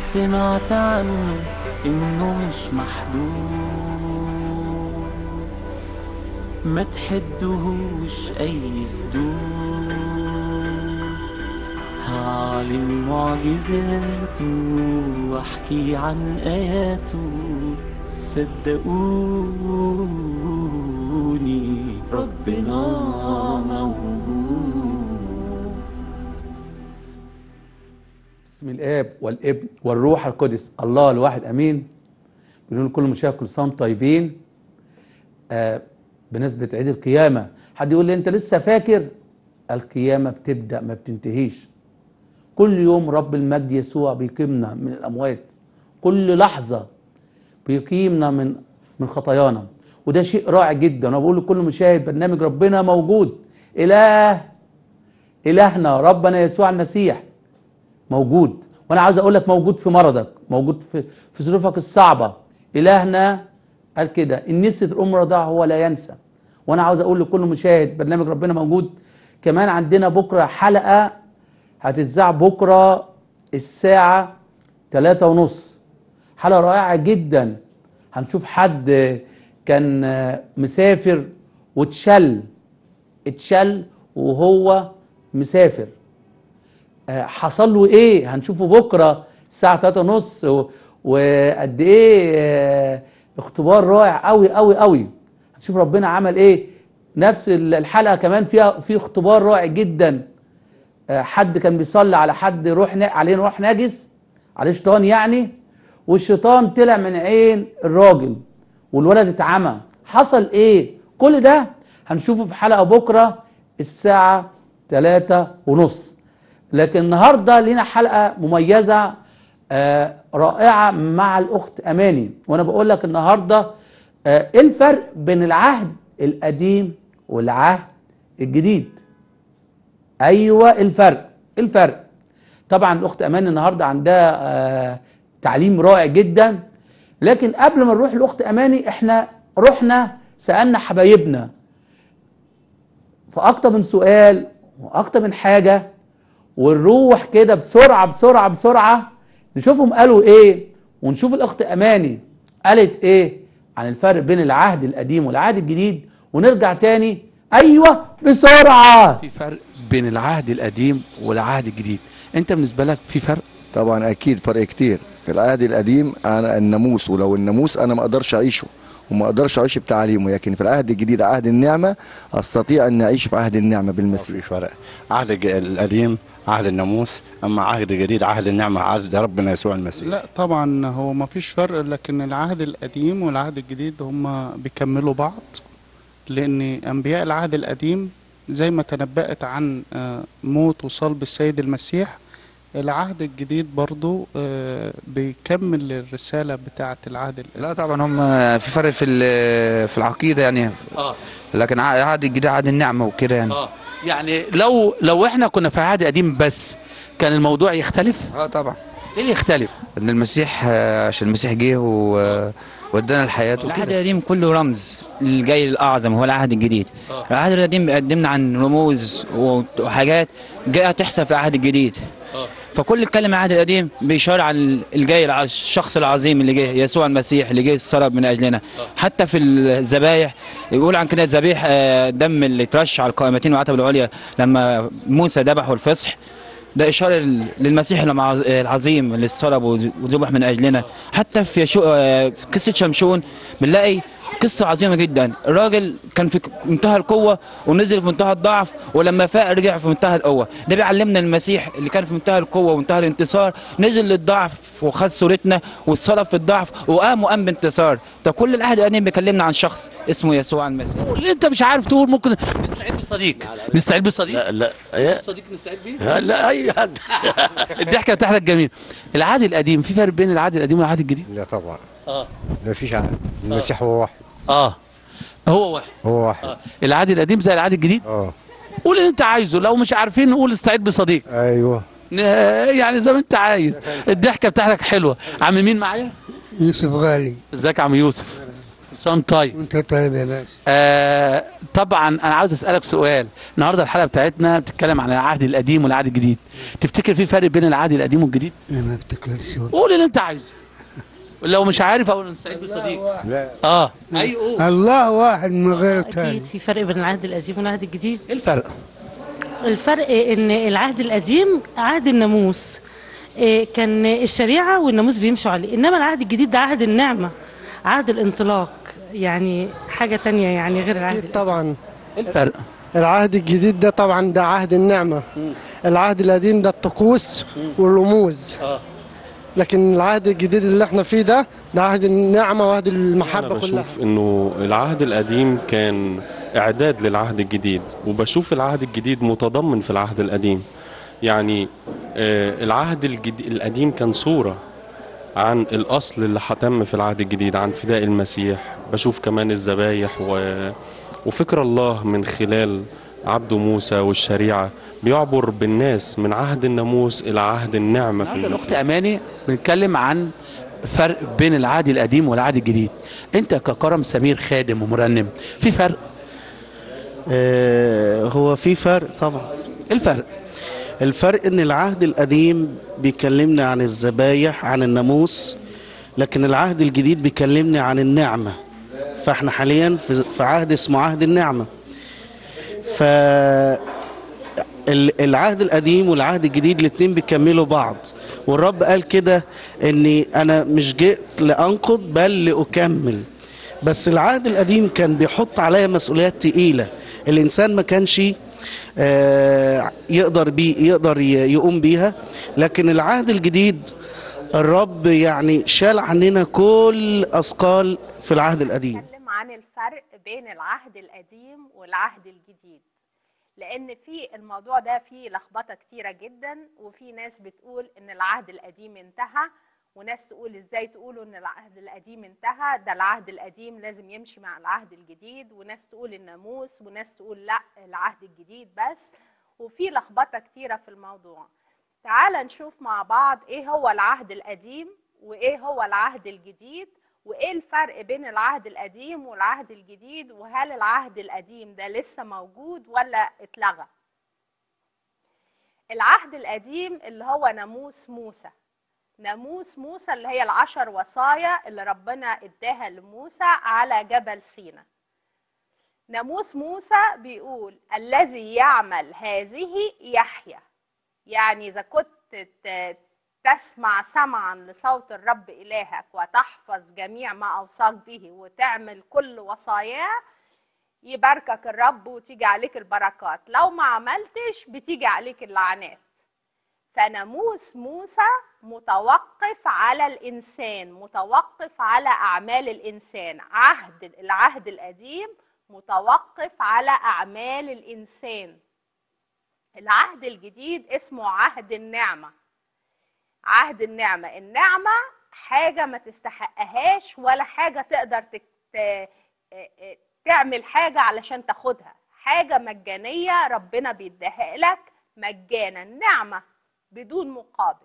سمعت عنه إنه مش محدود ما تحدهوش أي سدود هعلن معجزاته واحكي عن آياته صدقوني ربنا موجود بسم الاب والابن والروح القدس الله الواحد امين بنقول لكل مشاهد كل سنه وانتم طيبين آه بنسبه عيد القيامه حد يقول لي انت لسه فاكر القيامه بتبدا ما بتنتهيش كل يوم رب المجد يسوع بيقيمنا من الاموات كل لحظه بيقيمنا من من خطايانا وده شيء رائع جدا انا بقول لكل مشاهد برنامج ربنا موجود اله الهنا ربنا يسوع المسيح موجود وانا عاوز اقول لك موجود في مرضك موجود في في ظروفك الصعبه الهنا قال كده ان نسيت الام رضاعه هو لا ينسى وانا عاوز اقول لكل مشاهد برنامج ربنا موجود كمان عندنا بكره حلقه هتتذاع بكره الساعه 3 ونص حلقه رائعه جدا هنشوف حد كان مسافر واتشل اتشل وهو مسافر آه، حصل له ايه هنشوفه بكره الساعه 3 ونص وقد ايه آه، اختبار رائع قوي قوي قوي هنشوف ربنا عمل ايه نفس الحلقه كمان فيها في اختبار رائع جدا آه، حد كان بيصلي على حد روح نا- عليه روح نجس عليه شيطان يعني والشيطان طلع من عين الراجل والولد اتعمى حصل ايه كل ده هنشوفه في حلقه بكره الساعه 3 ونص لكن النهارده لينا حلقه مميزه آه، رائعه مع الاخت اماني وانا بقول لك النهارده آه، ايه الفرق بين العهد القديم والعهد الجديد ايوه الفرق الفرق طبعا الاخت امان النهارده عندها آه، تعليم رائع جدا لكن قبل ما نروح لاخت اماني احنا رحنا سالنا حبايبنا في اكتر من سؤال واكتر من حاجه ونروح كده بسرعه بسرعه بسرعه نشوفهم قالوا ايه ونشوف الاخت اماني قالت ايه عن الفرق بين العهد القديم والعهد الجديد ونرجع تاني ايوه بسرعه في فرق بين العهد القديم والعهد الجديد انت بالنسبه لك في فرق طبعا اكيد فرق كتير في العهد القديم انا الناموس ولو الناموس انا ما اقدرش اعيشه وما اقدرش اعيش بتعليمه لكن في العهد الجديد عهد النعمه استطيع ان اعيش في عهد النعمه بالمسيح في فرق عهد الج- القديم عهد الناموس اما عهد جديد عهد النعمه عهد ربنا يسوع المسيح لا طبعا هو ما فيش فرق لكن العهد القديم والعهد الجديد هما بيكملوا بعض لان انبياء العهد القديم زي ما تنبأت عن آه، موت وصلب السيد المسيح العهد الجديد برضو آه، بيكمل الرسالة بتاعة العهد القديم لا طبعا هم في فرق في ال- في العقيده يعني اه لكن ع- عهد الجديد عهد النعمه وكده يعني اه يعني لو لو احنا كنا في عهد قديم بس كان الموضوع يختلف اه طبعا ايه اللي يختلف ان المسيح آه، عشان المسيح جه و- وادانا الحياه العهد وكده القديم كله رمز الجاي الأعظم هو العهد الجديد آه. العهد القديم بيقدمنا عن رموز وحاجات جاية تحصل في العهد الجديد آه. فكل الكلمة العهد القديم بيشار عن الجاي الع- الشخص العظيم اللي جه يسوع المسيح اللي جه الصلب من أجلنا حتى في الذبايح يقول عن كده ذبيح آه، دم اللي ترش على القائمتين والعتبة العليا لما موسى ذبحوا الفصح ده إشارة لل- للمسيح المع- العظيم اللي اتصلب وذبح من أجلنا حتى في, شو آه، في قصة شمشون بنلاقي قصة عظيمة جدا الراجل كان في منتهى القوة ونزل في منتهى الضعف ولما فاق رجع في منتهى القوة ده بيعلمنا المسيح اللي كان في منتهى القوة ومنتهى الانتصار نزل للضعف وخد صورتنا واتصلب في الضعف وقام وقام بانتصار ده كل العهد القديم بيكلمنا عن شخص اسمه يسوع المسيح اللي انت مش عارف تقول ممكن نستعيد بصديق نستعيد بصديق لا لا إيه؟ صديق نستعيد بيه لا, لا اي حد الضحكه بتاعتك جميل العهد القديم في فرق بين العهد القديم والعهد الجديد لا طبعا اه ما فيش عهد المسيح هو واحد اه هو واحد هو واحد آه. العهد القديم زي العهد الجديد اه قول اللي انت عايزه لو مش عارفين نقول استعيد بصديق ايوه ن- يعني زي ما انت عايز الضحكه بتاعتك حلوه عم مين معايا يوسف غالي ازيك يا عم يوسف سام طيب وانت طيب يا باشا آه طبعا انا عاوز اسالك سؤال النهارده الحلقه بتاعتنا بتتكلم عن العهد القديم والعهد الجديد تفتكر في فرق بين العهد القديم والجديد انا ما افتكرش والله. قول اللي انت عايزه لو مش عارف اقول نستعيد بصديق لا اه ايوه قول الله واحد من غير تاني أكيد في فرق بين العهد القديم والعهد الجديد ايه الفرق الفرق إن العهد القديم عهد الناموس إيه، كان الشريعة والناموس بيمشوا عليه إنما العهد الجديد ده عهد النعمة عهد الانطلاق يعني حاجة تانية يعني غير العهد أكيد طبعا ايه الفرق العهد الجديد ده طبعا ده عهد النعمة العهد القديم ده الطقوس والرموز اه لكن العهد الجديد اللي احنا فيه ده ده عهد النعمة وعهد أنا المحبة كلها بشوف إنه العهد القديم كان إعداد للعهد الجديد وبشوف العهد الجديد متضمن في العهد القديم يعني آه، العهد الجديد القديم كان صورة عن الأصل اللي هتم في العهد الجديد عن فداء المسيح بشوف كمان الذبايح و... وفكر الله من خلال عبده موسى والشريعة بيعبر بالناس من عهد الناموس إلى عهد النعمة في النهارده الاخت المسيح اماني بنتكلم عن فرق بين العهد القديم والعهد الجديد انت ككرم سمير خادم ومرنم في فرق آه، هو في فرق طبعا ايه الفرق الفرق ان العهد القديم بيكلمني عن الذبايح عن الناموس لكن العهد الجديد بيكلمني عن النعمة فاحنا حاليا في في عهد اسمه عهد النعمة ف ال- العهد القديم والعهد الجديد الاتنين بيكملوا بعض والرب قال كده اني انا مش جئت لانقض بل لاكمل بس العهد القديم كان بيحط عليا مسؤوليات تقيلة الانسان ما كانش آه، يقدر بي يقدر ي- يقوم بيها لكن العهد الجديد الرب يعني شال عننا كل اثقال في العهد القديم نتكلم عن الفرق بين العهد القديم والعهد الجديد لان في الموضوع ده فيه لخبطه كتيره جدا وفي ناس بتقول ان العهد القديم انتهى وناس تقول ازاي تقولوا ان العهد القديم انتهى ده العهد القديم لازم يمشي مع العهد الجديد وناس تقول الناموس وناس تقول لا العهد الجديد بس وفي لخبطه كتيره في الموضوع تعال نشوف مع بعض ايه هو العهد القديم وايه هو العهد الجديد وايه الفرق بين العهد القديم والعهد الجديد وهل العهد القديم ده لسه موجود ولا اتلغى العهد القديم اللي هو ناموس موسى ناموس موسى اللي هي العشر وصايا اللي ربنا اداها لموسى على جبل سينا ناموس موسى بيقول الذي يعمل هذه يحيا يعني اذا كنت ت- تسمع سمعا لصوت الرب إلهك وتحفظ جميع ما أوصاك به وتعمل كل وصاياه يباركك الرب وتيجي عليك البركات لو ما عملتش بتيجي عليك اللعنات فناموس موسى متوقف على الإنسان متوقف على أعمال الإنسان عهد العهد القديم متوقف على أعمال الإنسان العهد الجديد اسمه عهد النعمه عهد النعمة النعمة حاجة ما تستحقهاش ولا حاجة تقدر تك... ت... تعمل حاجة علشان تاخدها حاجة مجانية ربنا بيديها لك مجانا نعمة بدون مقابل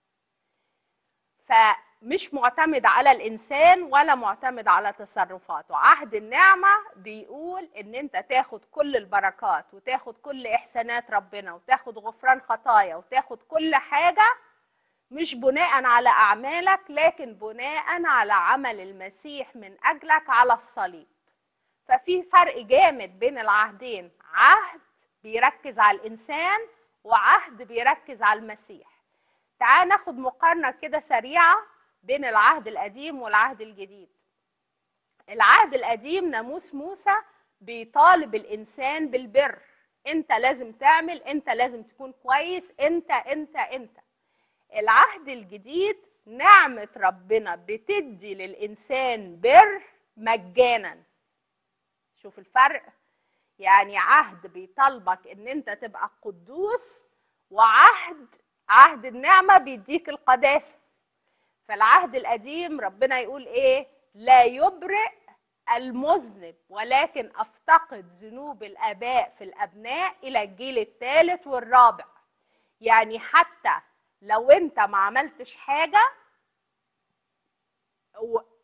فمش معتمد على الإنسان ولا معتمد على تصرفاته عهد النعمة بيقول إن أنت تاخد كل البركات وتاخد كل إحسانات ربنا وتاخد غفران خطايا وتاخد كل حاجة مش بناء على أعمالك لكن بناء على عمل المسيح من أجلك على الصليب ففي فرق جامد بين العهدين عهد بيركز على الإنسان وعهد بيركز على المسيح تعال ناخد مقارنة كده سريعة بين العهد القديم والعهد الجديد العهد القديم ناموس موسى بيطالب الإنسان بالبر انت لازم تعمل انت لازم تكون كويس انت انت انت العهد الجديد نعمة ربنا بتدي للإنسان بر مجانا شوف الفرق يعني عهد بيطالبك ان انت تبقى قدوس وعهد عهد النعمة بيديك القداسة فالعهد القديم ربنا يقول ايه لا يبرئ المذنب ولكن افتقد ذنوب الاباء في الابناء الى الجيل الثالث والرابع يعني حتى لو انت ما عملتش حاجه و-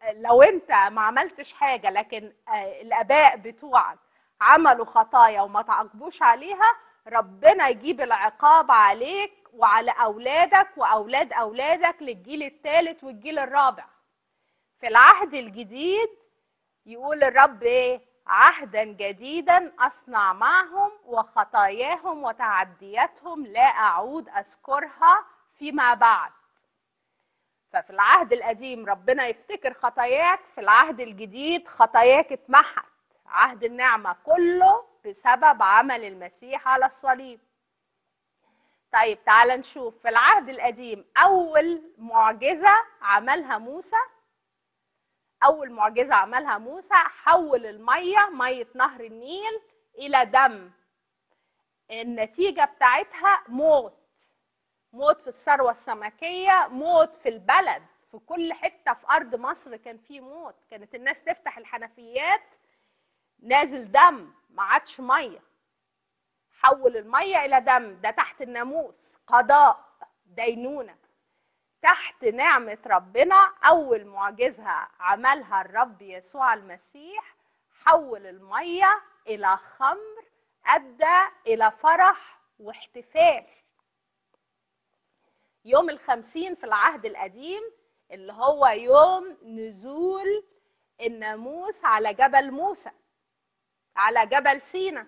لو انت ما عملتش حاجه لكن آه، الاباء بتوعك عملوا خطايا وما تعاقبوش عليها ربنا يجيب العقاب عليك وعلى اولادك واولاد اولادك للجيل الثالث والجيل الرابع في العهد الجديد يقول الرب ايه عهدا جديدا اصنع معهم وخطاياهم وتعدياتهم لا اعود اذكرها فيما بعد ففي العهد القديم ربنا يفتكر خطاياك في العهد الجديد خطاياك اتمحت عهد النعمة كله بسبب عمل المسيح على الصليب طيب تعال نشوف في العهد القديم أول معجزة عملها موسى أول معجزة عملها موسى حول المية مية نهر النيل إلى دم النتيجة بتاعتها موت موت في الثروة السمكية موت في البلد في كل حتة في أرض مصر كان في موت كانت الناس تفتح الحنفيات نازل دم ما عادش مية حول المية إلى دم ده تحت الناموس قضاء دينونة تحت نعمة ربنا أول معجزة عملها الرب يسوع المسيح حول المية إلى خمر أدى إلى فرح واحتفال يوم الخمسين في العهد القديم اللي هو يوم نزول الناموس على جبل موسى على جبل سينا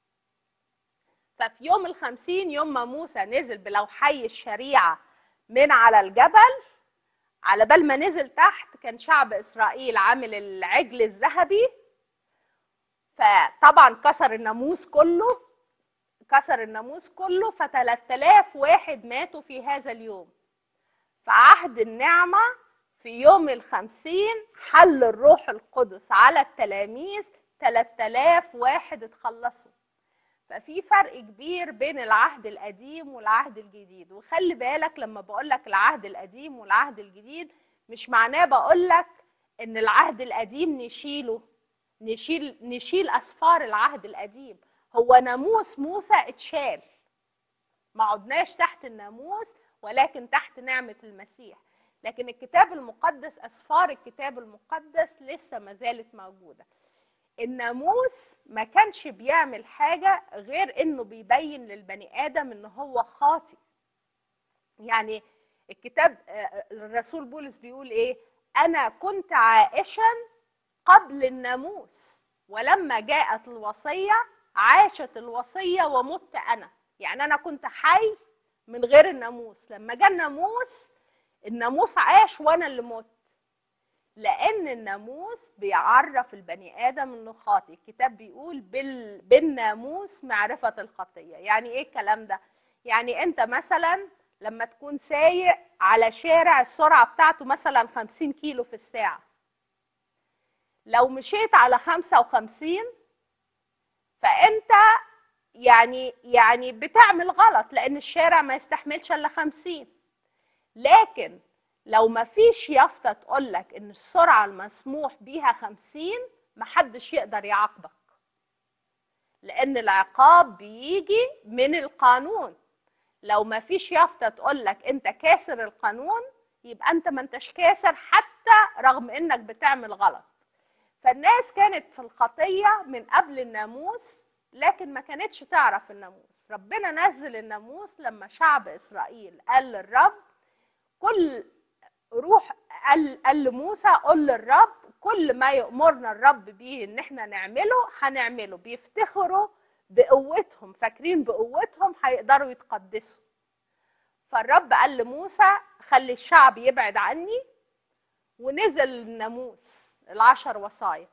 ففي يوم الخمسين يوم ما موسى نزل بلوحي الشريعة من على الجبل على بال ما نزل تحت كان شعب إسرائيل عامل العجل الذهبي فطبعا كسر الناموس كله كسر الناموس كله ف 3000 واحد ماتوا في هذا اليوم فعهد النعمة في يوم الخمسين حل الروح القدس على التلاميذ 3000 واحد اتخلصوا ففي فرق كبير بين العهد القديم والعهد الجديد وخلي بالك لما بقول لك العهد القديم والعهد الجديد مش معناه بقول لك ان العهد القديم نشيله نشيل نشيل اسفار العهد القديم هو ناموس موسى اتشال ما عدناش تحت الناموس ولكن تحت نعمة المسيح لكن الكتاب المقدس أسفار الكتاب المقدس لسه ما زالت موجودة الناموس ما كانش بيعمل حاجة غير انه بيبين للبني آدم ان هو خاطئ يعني الكتاب آه، الرسول بولس بيقول ايه انا كنت عائشا قبل الناموس ولما جاءت الوصية عاشت الوصية ومت أنا يعني أنا كنت حي من غير الناموس لما جاء الناموس الناموس عاش وأنا اللي مت لأن الناموس بيعرف البني آدم إنه خاطئ الكتاب بيقول بال... بالناموس معرفة الخطية يعني إيه الكلام ده؟ يعني أنت مثلا لما تكون سايق على شارع السرعة بتاعته مثلا 50 كيلو في الساعة لو مشيت على 55 فانت يعني يعني بتعمل غلط لان الشارع ما يستحملش الا 50 لكن لو ما فيش يافطه تقول لك ان السرعه المسموح بيها 50 محدش يقدر يعاقبك لان العقاب بيجي من القانون لو ما فيش يافطه تقول لك انت كاسر القانون يبقى انت ما انتش كاسر حتى رغم انك بتعمل غلط فالناس كانت في الخطيه من قبل الناموس لكن ما كانتش تعرف الناموس ربنا نزل الناموس لما شعب اسرائيل قال للرب كل روح قال, قال لموسى قل للرب كل ما يأمرنا الرب بيه ان احنا نعمله هنعمله بيفتخروا بقوتهم فاكرين بقوتهم هيقدروا يتقدسوا فالرب قال لموسى خلي الشعب يبعد عني ونزل الناموس العشر وصايا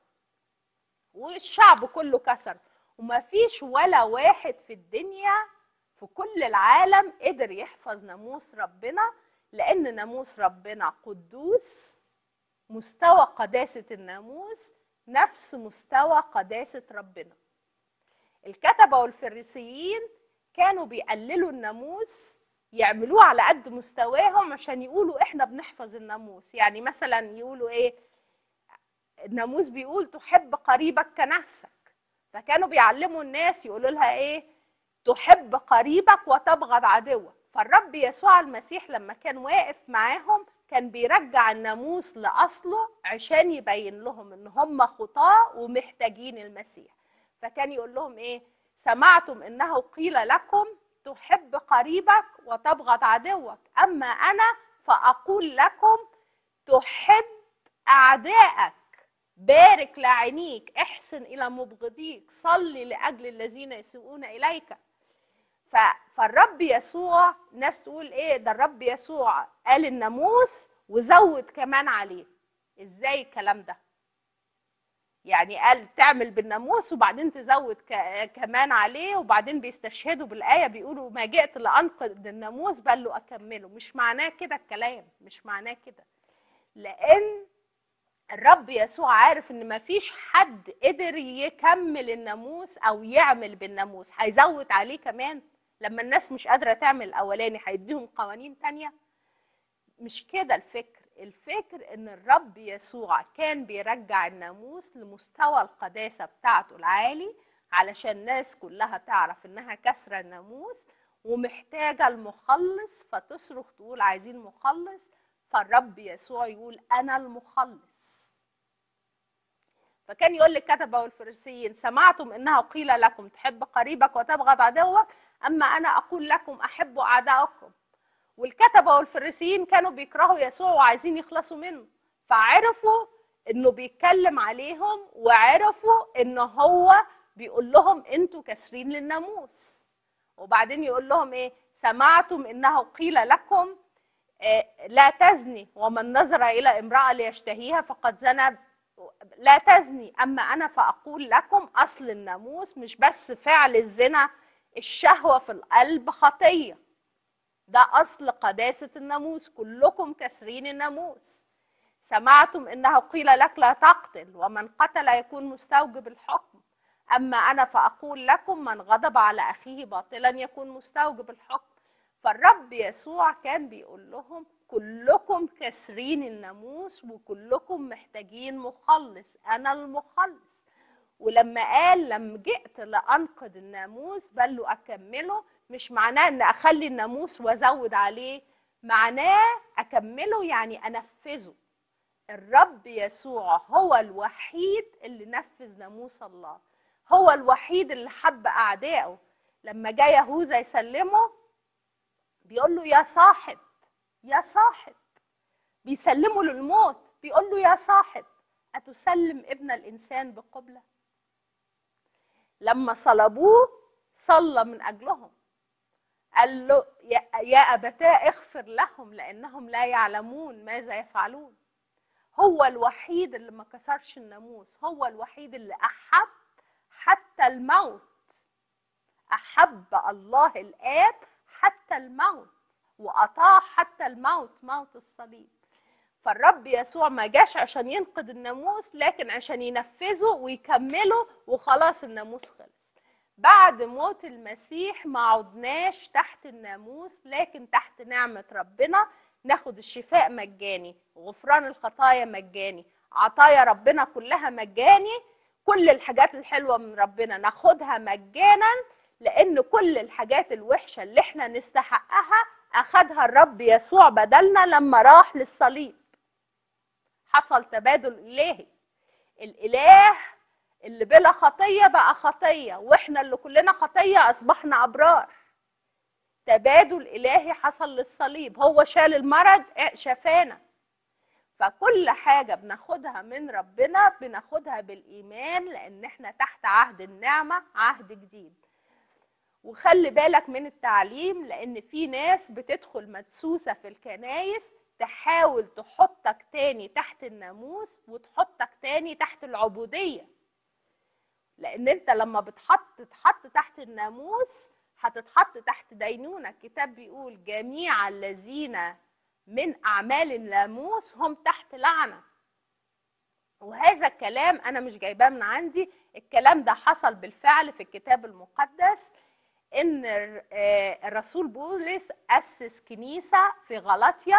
والشعب كله كسر وما فيش ولا واحد في الدنيا في كل العالم قدر يحفظ ناموس ربنا لأن ناموس ربنا قدوس مستوى قداسة الناموس نفس مستوى قداسة ربنا الكتبة والفريسيين كانوا بيقللوا الناموس يعملوه على قد مستواهم عشان يقولوا احنا بنحفظ الناموس يعني مثلا يقولوا ايه الناموس بيقول تحب قريبك كنفسك فكانوا بيعلموا الناس يقولوا لها ايه تحب قريبك وتبغض عدوك فالرب يسوع المسيح لما كان واقف معاهم كان بيرجع الناموس لاصله عشان يبين لهم ان هم خطاه ومحتاجين المسيح فكان يقول لهم ايه سمعتم انه قيل لكم تحب قريبك وتبغض عدوك اما انا فاقول لكم تحب اعدائك بارك لعينيك احسن الى مبغضيك صلي لاجل الذين يسيئون اليك ف... فالرب يسوع ناس تقول ايه ده الرب يسوع قال الناموس وزود كمان عليه ازاي الكلام ده يعني قال تعمل بالناموس وبعدين تزود ك... كمان عليه وبعدين بيستشهدوا بالآية بيقولوا ما جئت لأنقض الناموس بل أكمله مش معناه كده الكلام مش معناه كده لأن الرب يسوع عارف ان مفيش حد قدر يكمل الناموس او يعمل بالناموس هيزود عليه كمان لما الناس مش قادره تعمل الاولاني هيديهم قوانين تانية مش كده الفكر الفكر ان الرب يسوع كان بيرجع الناموس لمستوى القداسه بتاعته العالي علشان الناس كلها تعرف انها كسره الناموس ومحتاجه المخلص فتصرخ تقول عايزين مخلص فالرب يسوع يقول انا المخلص فكان يقول للكتبه والفريسيين سمعتم انه قيل لكم تحب قريبك وتبغض عدوك اما انا اقول لكم احبوا اعدائكم والكتبه والفريسيين كانوا بيكرهوا يسوع وعايزين يخلصوا منه فعرفوا انه بيتكلم عليهم وعرفوا ان هو بيقول لهم انتوا كاسرين للناموس وبعدين يقول لهم ايه سمعتم انه قيل لكم آه، لا تزني ومن نظر الى امراه ليشتهيها فقد زنى لا تزني اما انا فاقول لكم اصل الناموس مش بس فعل الزنا الشهوه في القلب خطيه ده اصل قداسه الناموس كلكم كسرين الناموس سمعتم انه قيل لك لا تقتل ومن قتل يكون مستوجب الحكم اما انا فاقول لكم من غضب على اخيه باطلا يكون مستوجب الحكم فالرب يسوع كان بيقول لهم كلكم كسرين الناموس وكلكم محتاجين مخلص انا المخلص ولما قال لما جئت لانقض الناموس بل اكمله مش معناه ان اخلي الناموس وازود عليه معناه اكمله يعني انفذه الرب يسوع هو الوحيد اللي نفذ ناموس الله هو الوحيد اللي حب اعدائه لما جاء يهوذا يسلمه بيقول له يا صاحب يا صاحب بيسلمه للموت بيقول له يا صاحب أتسلم ابن الإنسان بقبلة لما صلبوه صلى من أجلهم قال له يا يا أبتاه اغفر لهم لأنهم لا يعلمون ماذا يفعلون هو الوحيد اللي ما كسرش الناموس هو الوحيد اللي أحب حتى الموت أحب الله الآب حتى الموت وأطاع حتى الموت موت الصليب فالرب يسوع ما جاش عشان ينقذ الناموس لكن عشان ينفذه ويكمله وخلاص الناموس خلص بعد موت المسيح ما عدناش تحت الناموس لكن تحت نعمة ربنا ناخد الشفاء مجاني غفران الخطايا مجاني عطايا ربنا كلها مجاني كل الحاجات الحلوة من ربنا ناخدها مجانا لان كل الحاجات الوحشه اللي احنا نستحقها اخدها الرب يسوع بدلنا لما راح للصليب حصل تبادل الهي الاله اللي بلا خطيه بقى خطيه واحنا اللي كلنا خطيه اصبحنا ابرار تبادل الهي حصل للصليب هو شال المرض شفانا فكل حاجة بناخدها من ربنا بناخدها بالإيمان لأن احنا تحت عهد النعمة عهد جديد وخلي بالك من التعليم لان في ناس بتدخل مدسوسه في الكنايس تحاول تحطك تاني تحت الناموس وتحطك تاني تحت العبوديه لان انت لما بتحط تتحط تحت الناموس هتتحط تحت دينونه الكتاب بيقول جميع الذين من اعمال الناموس هم تحت لعنه وهذا الكلام انا مش جايباه من عندي الكلام ده حصل بالفعل في الكتاب المقدس ان الرسول بولس اسس كنيسه في غلطيا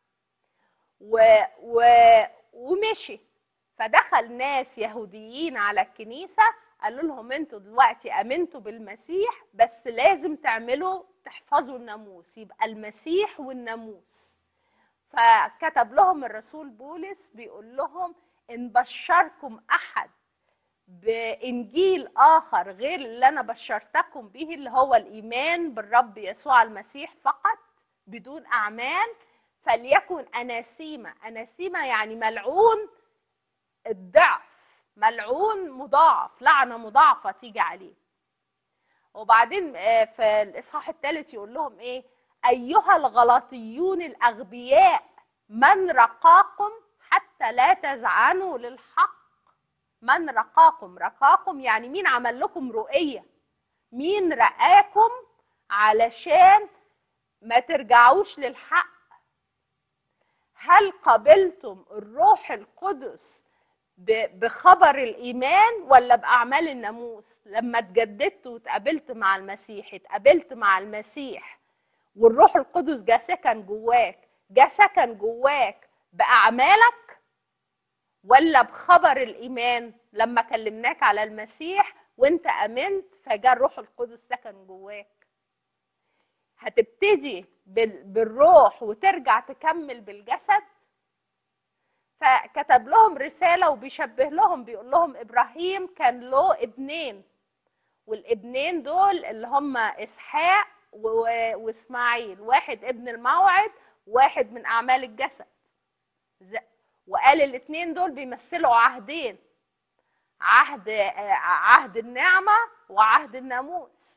و... و... ومشي فدخل ناس يهوديين على الكنيسه قالوا لهم انتوا دلوقتي امنتوا بالمسيح بس لازم تعملوا تحفظوا الناموس يبقى المسيح والناموس فكتب لهم الرسول بولس بيقول لهم ان بشركم احد بانجيل اخر غير اللي انا بشرتكم به اللي هو الايمان بالرب يسوع المسيح فقط بدون اعمال فليكن اناسيمه اناسيمه يعني ملعون الضعف ملعون مضاعف لعنه مضاعفه تيجي عليه وبعدين آه، في الاصحاح الثالث يقول لهم ايه ايها الغلطيون الاغبياء من رقاكم حتى لا تزعنوا للحق من رقاكم رقاكم يعني مين عمل لكم رؤيه مين رقاكم علشان ما ترجعوش للحق هل قبلتم الروح القدس ب- بخبر الايمان ولا باعمال الناموس لما اتجددت واتقابلت مع المسيح اتقابلت مع المسيح والروح القدس جه سكن جواك جه سكن جواك باعمالك ولا بخبر الايمان لما كلمناك على المسيح وانت امنت فجاء الروح القدس سكن جواك هتبتدي بال- بالروح وترجع تكمل بالجسد فكتب لهم رسالة وبيشبه لهم بيقول لهم إبراهيم كان له ابنين والابنين دول اللي هم إسحاق و- وإسماعيل واحد ابن الموعد واحد من أعمال الجسد ز- وقال الاتنين دول بيمثلوا عهدين عهد آه، عهد النعمة وعهد الناموس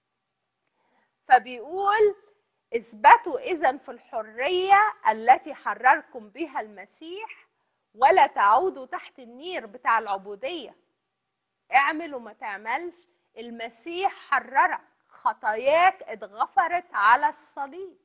فبيقول اثبتوا إذا في الحرية التي حرركم بها المسيح ولا تعودوا تحت النير بتاع العبودية اعمل وما تعملش المسيح حررك خطاياك اتغفرت على الصليب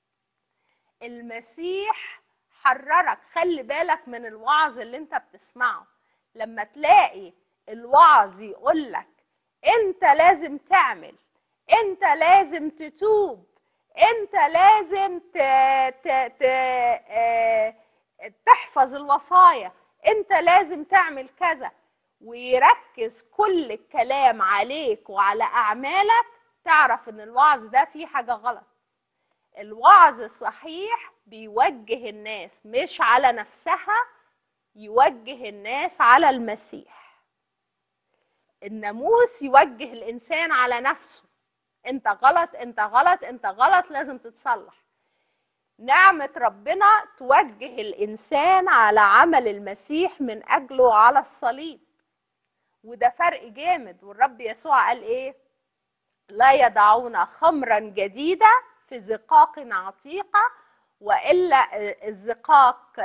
المسيح حررك خلي بالك من الوعظ اللي انت بتسمعه لما تلاقي الوعظ يقولك انت لازم تعمل انت لازم تتوب انت لازم ت... ت... ت... آه، تحفظ الوصايا انت لازم تعمل كذا ويركز كل الكلام عليك وعلى اعمالك تعرف ان الوعظ ده فيه حاجه غلط الوعظ الصحيح بيوجه الناس مش على نفسها يوجه الناس على المسيح الناموس يوجه الانسان على نفسه انت غلط انت غلط انت غلط لازم تتصلح نعمة ربنا توجه الإنسان على عمل المسيح من أجله على الصليب وده فرق جامد والرب يسوع قال إيه لا يضعون خمرا جديدة في زقاق عتيقة وإلا الزقاق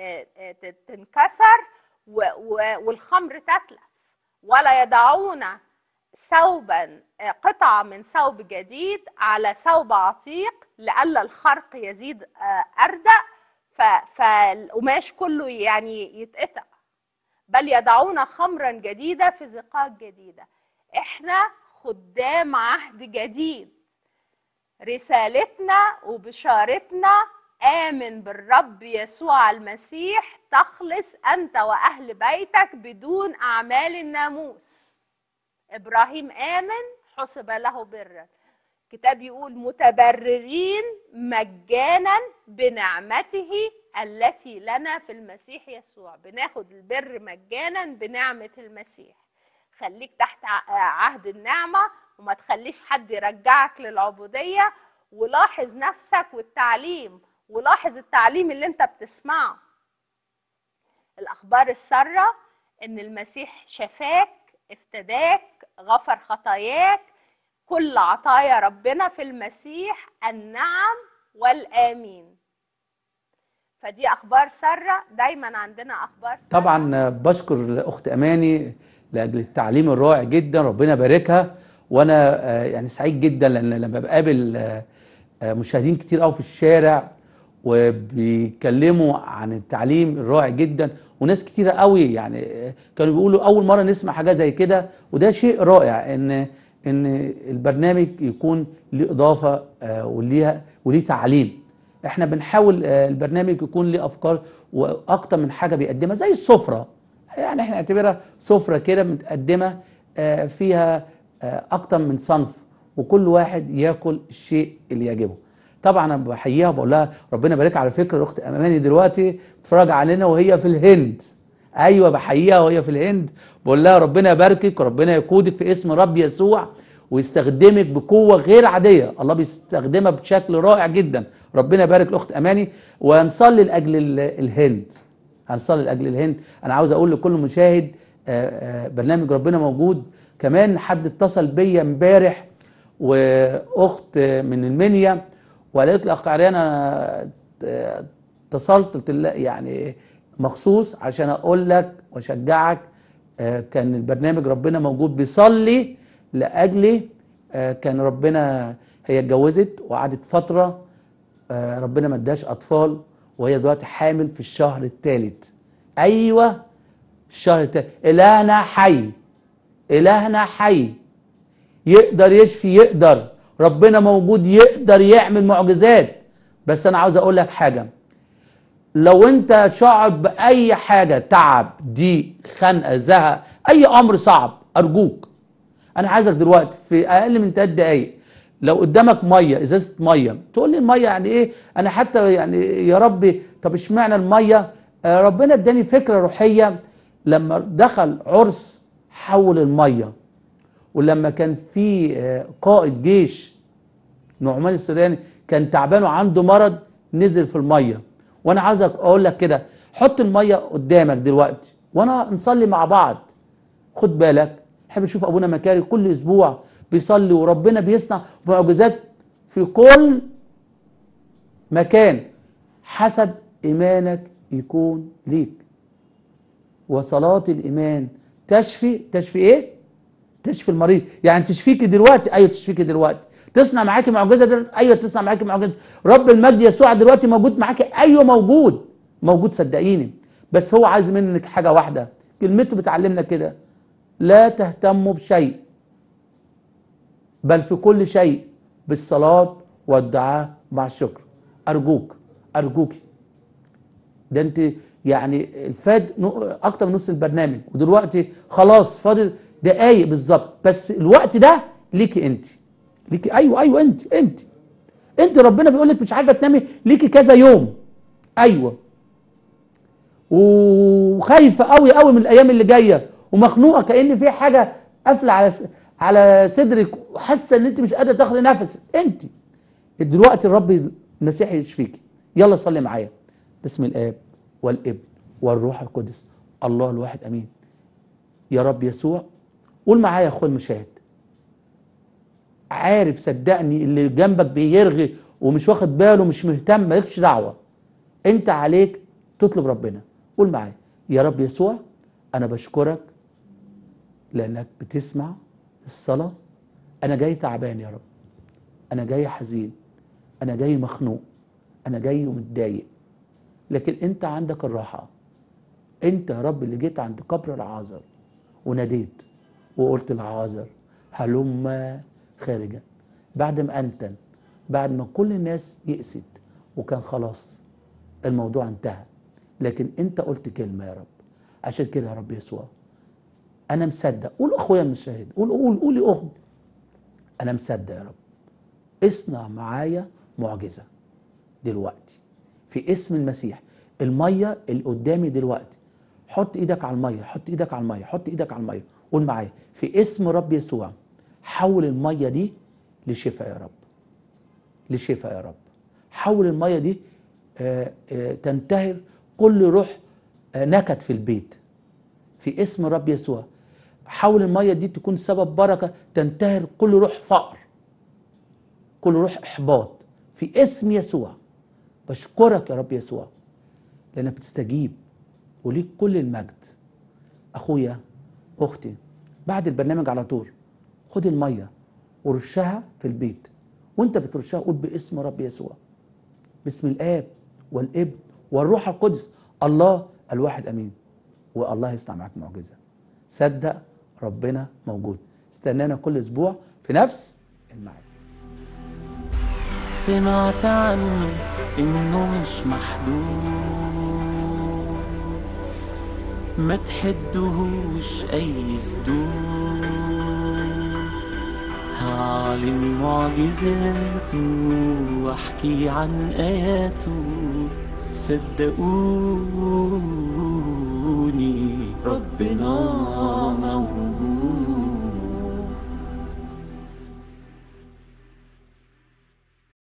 تنكسر و- و- والخمر تتلف ولا يضعون ثوبا قطعة من ثوب جديد على ثوب عتيق لئلا الخرق يزيد آه، أردأ ف- فالقماش كله يعني يتقطع بل يضعون خمرا جديدة في زقاق جديدة احنا خدام عهد جديد رسالتنا وبشارتنا آمن بالرب يسوع المسيح تخلص أنت وأهل بيتك بدون أعمال الناموس إبراهيم آمن حسب له برا الكتاب يقول متبررين مجانا بنعمته التي لنا في المسيح يسوع بناخد البر مجانا بنعمة المسيح خليك تحت ع- عهد النعمة وما تخليش حد يرجعك للعبودية ولاحظ نفسك والتعليم ولاحظ التعليم اللي انت بتسمعه الأخبار السارة إن المسيح شفاك افتداك غفر خطاياك كل عطايا ربنا في المسيح النعم والآمين فدي أخبار سارة دايما عندنا أخبار سارة طبعا بشكر الاخت اماني لاجل التعليم الرائع جدا ربنا يباركها وانا آه، يعني سعيد جدا لان لما بقابل آه، آه، مشاهدين كتير قوي في الشارع وبيتكلموا عن التعليم الرائع جدا وناس كتيرة قوي يعني آه، كانوا بيقولوا اول مره نسمع حاجه زي كده وده شيء رائع ان ان البرنامج يكون ليه اضافه آه، وليها وليه تعليم احنا بنحاول آه، البرنامج يكون ليه افكار واكتر من حاجه بيقدمها زي السفره يعني احنا نعتبرها سفره كده متقدمه آه، فيها آه، اكتر من صنف وكل واحد ياكل الشيء اللي يعجبه طبعا انا بحييها وبقول لها ربنا يبارك على فكره الاخت اماني دلوقتي بتتفرج علينا وهي في الهند ايوه بحييها وهي في الهند بقول لها ربنا يباركك وربنا يقودك في اسم رب يسوع ويستخدمك بقوه غير عاديه الله بيستخدمها بشكل رائع جدا ربنا يبارك الاخت اماني ونصلي لاجل ال- الهند هنصلي لاجل الهند انا عاوز اقول لكل مشاهد آه، آه، برنامج ربنا موجود كمان حد اتصل بيا امبارح واخت من المنيا وقالت لي اخ عريان انا آه، اتصلت قلت لها يعني مخصوص عشان اقول لك واشجعك آه، كان البرنامج ربنا موجود بيصلي لاجلي آه، كان ربنا هي اتجوزت وقعدت فتره آه، ربنا ما اداش اطفال وهي دلوقتي حامل في الشهر الثالث ايوه الشهر الثالث الهنا حي الهنا حي يقدر يشفي يقدر ربنا موجود يقدر يعمل معجزات بس انا عاوز اقول لك حاجه لو انت شعر باي حاجه تعب ضيق خنقه زهق اي امر صعب ارجوك انا عايزك دلوقتي في اقل من 3 دقايق لو قدامك ميه ازازه ميه تقول لي الميه يعني ايه انا حتى يعني يا ربي طب اشمعنى الميه آه، ربنا اداني فكره روحيه لما دخل عرس حول الميه ولما كان في آه، قائد جيش نعمان السرياني كان تعبان وعنده مرض نزل في الميه وانا عايزك اقول لك كده حط الميه قدامك دلوقتي وانا نصلي مع بعض خد بالك احنا بنشوف ابونا مكاري كل اسبوع بيصلي وربنا بيصنع معجزات في كل مكان حسب ايمانك يكون ليك وصلاه الايمان تشفي تشفي ايه تشفي المريض يعني تشفيكي دلوقتي ايوه تشفيكي دلوقتي تصنع معاكي معجزه دلوقتي ايوه تصنع معاكي معجزه رب المجد يسوع دلوقتي موجود معاكي ايوه موجود موجود صدقيني بس هو عايز منك حاجه واحده كلمته بتعلمنا كده لا تهتموا بشيء بل في كل شيء بالصلاه والدعاء مع الشكر ارجوك ارجوكي ده انت يعني الفاد نو- اكتر من نص البرنامج ودلوقتي خلاص فاضل دقايق بالظبط بس الوقت ده ليكي انت ليكي ايوه ايوه انت انت انت ربنا بيقول لك مش عارفه تنامي ليكي كذا يوم ايوه وخايفه قوي قوي من الايام اللي جايه ومخنوقه كان في حاجه قافله على س- على صدرك وحاسه ان انت مش قادره تاخدي نفسك انت دلوقتي الرب المسيح يشفيكي يلا صلي معايا باسم الاب والابن والروح القدس الله الواحد امين يا رب يسوع قول معايا يا اخويا المشاهد عارف صدقني اللي جنبك بيرغي ومش واخد باله مش مهتم مالكش دعوه انت عليك تطلب ربنا قول معايا يا رب يسوع انا بشكرك لانك بتسمع الصلاه انا جاي تعبان يا رب انا جاي حزين انا جاي مخنوق انا جاي ومتضايق لكن انت عندك الراحه انت يا رب اللي جيت عند قبر العازر وناديت وقلت العازر هلم خارجا بعد ما انتن بعد ما كل الناس يئست وكان خلاص الموضوع انتهى لكن انت قلت كلمه يا رب عشان كده يا رب يسوع انا مصدق قول اخويا المشاهد قول قول قول يا اخت انا مصدق يا رب اصنع معايا معجزه دلوقتي في اسم المسيح الميه اللي قدامي دلوقتي حط ايدك على الميه حط ايدك على الميه حط ايدك على الميه قول معايا في اسم رب يسوع حول الميه دي لشفاء يا رب لشفاء يا رب حول الميه دي آه، آه، تنتهر كل روح آه، نكد في البيت في اسم رب يسوع حول الميه دي تكون سبب بركه تنتهر كل روح فقر كل روح احباط في اسم يسوع بشكرك يا رب يسوع لانك بتستجيب وليك كل المجد اخويا اختي بعد البرنامج على طول خد الميه ورشها في البيت وانت بترشها قول باسم رب يسوع باسم الاب والابن والروح القدس الله الواحد امين والله يصنع معاك معجزه صدق ربنا موجود استنانا كل اسبوع في نفس الميعاد سمعت عنه انه مش محدود ما تحدهوش اي سدود هعلن معجزاته واحكي عن آياته صدقوني ربنا موجود